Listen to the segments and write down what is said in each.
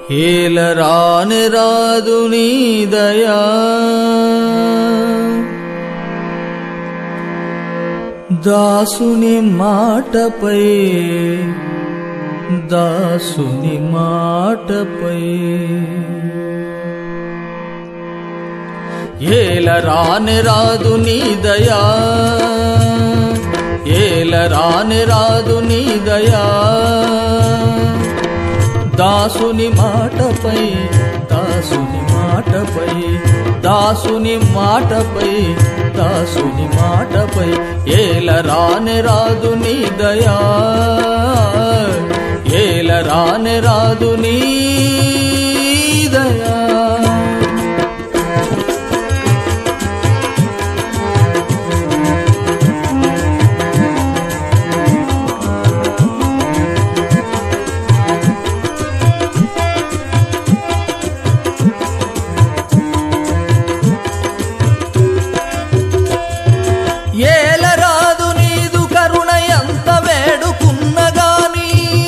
ఏలరాని రాదు నీ దయా దాసుని మాటపై దాసుని మాటపై ఏలరాని రాదు నీ దయా ఏలరాని రాదు నీ దయా దాసుని మాటపై దాసుని మాటపై దాసుని మాటపై దాసుని మాటపై ఏలరాని రాదు నీ దయా ఏలరాని రాదు నీ దయా ఏలరాదు నీదు కరుణ ఎంత వేడుకున్న గాని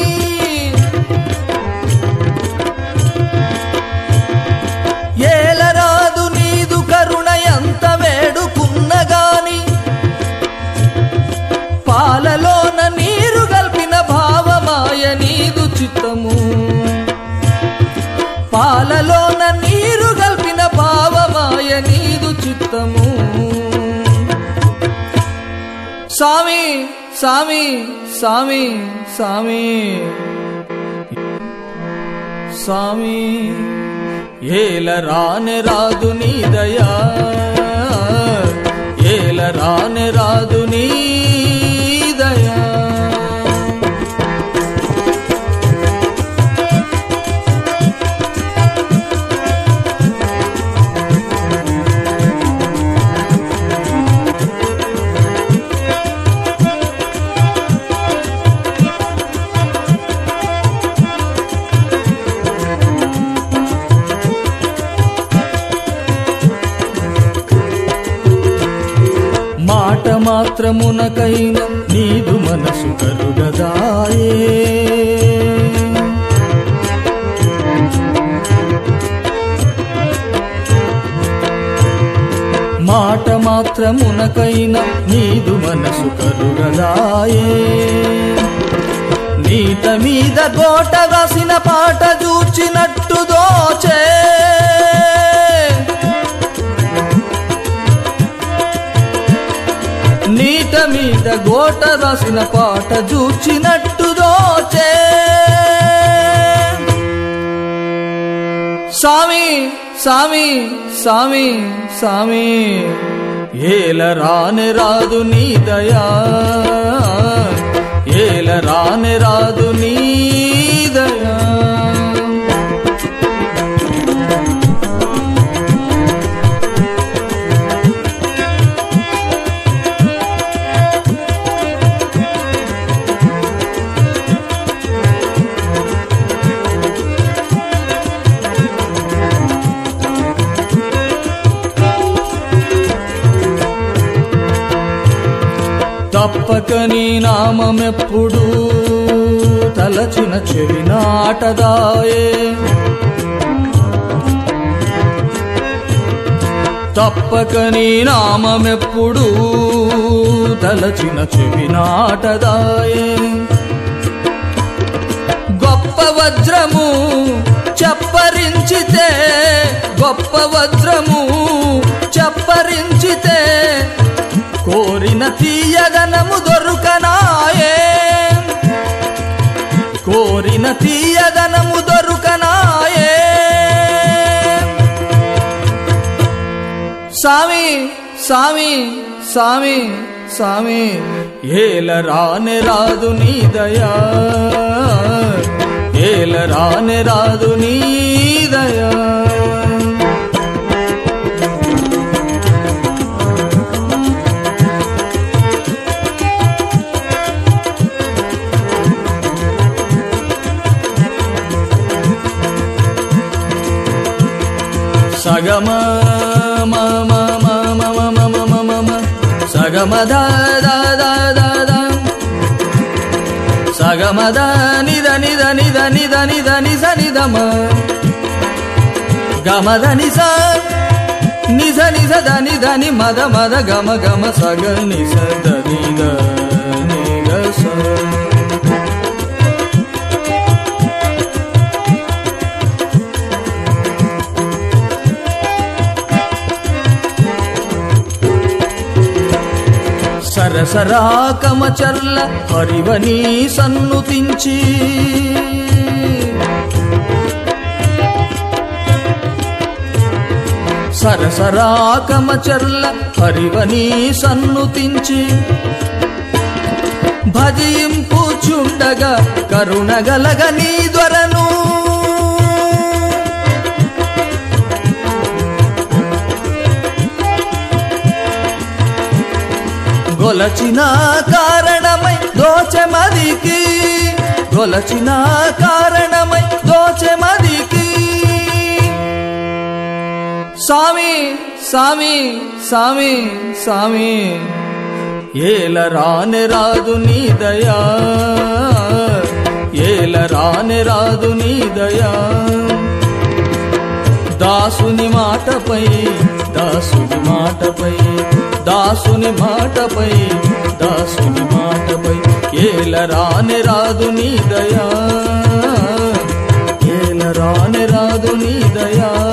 ఏలరాదు నీదు కరుణ ఎంత వేడుకున్న గాని పాలలోన నీరు గల్పిన భావమాయ నీదు చిత్తము పాలలోన నీరు గల్పిన భావమాయ నీదు చిత్తము స్వామి స్వామి స్వామి స్వామి స్వామి ఏల రాని రాదు నీ దయా ఏల రాని రాదు నీ దయా మాట మాత్రమునకైన నీదు మనసు కరుగదాయే మాట మాత్రమునకైన నీదు మనసు కరుగదాయే నీట మీద గోట రాసిన పాట చూచినట్టు దోచే నీట మీద గోట రాసిన పాట చూచినట్టు దోచే స్వామి స్వామి స్వామి స్వామి ఏల రాని రాదు నీ దయా ఏల రాని రాదు నీ దయా తప్పక నీ నామమెప్పుడు తలచిన చెవి నాటదాయే తప్పక నీ నామమెప్పుడు తలచిన చెవి నాటదాయే గొప్ప వజ్రము చప్పరించితే గొప్ప వజ్రము చప్పరించితే కోరిన తీయదనము దొరుకనాయే కోరిన తీయదనము దొరుకనాయే స్వామి స్వామి స్వామి స్వామి ఏల రాని రాదు నీ దయా ఏల రాని రాదు నీ దయా సగమ మ మ మ మ మ మ మ మ మ మ సగమ ద ద ద ద ద సగమద నిద నిద నిద నిద నిద నిజ నిదమ గమద నిజ నిజ నిజ దని దని మద మద గమ గమ సగ నిజ దని ద నిగ స సరసరా కమచర్ల హరివని సన్నుతించి సరసరా కమచర్ల హరివని సన్నుతించి భజింపుచుండగా కరుణగలగ నీ ధ్వరను గొలచిన కారణమై దోచెమదికి గొలచిన కారణమై దోచెమదికి స్వామి స్వామి స్వామి స్వామి ఏల రాని రాదు నీ దయా ఏల రాని రాదు నీ దయా దాసుని మాటపై దాసుని మాటపై దాసుని మాటపై దాసుని మాటపై ఏల రాని రాదు నీ దయా ఏల రాని రాదు నీ దయా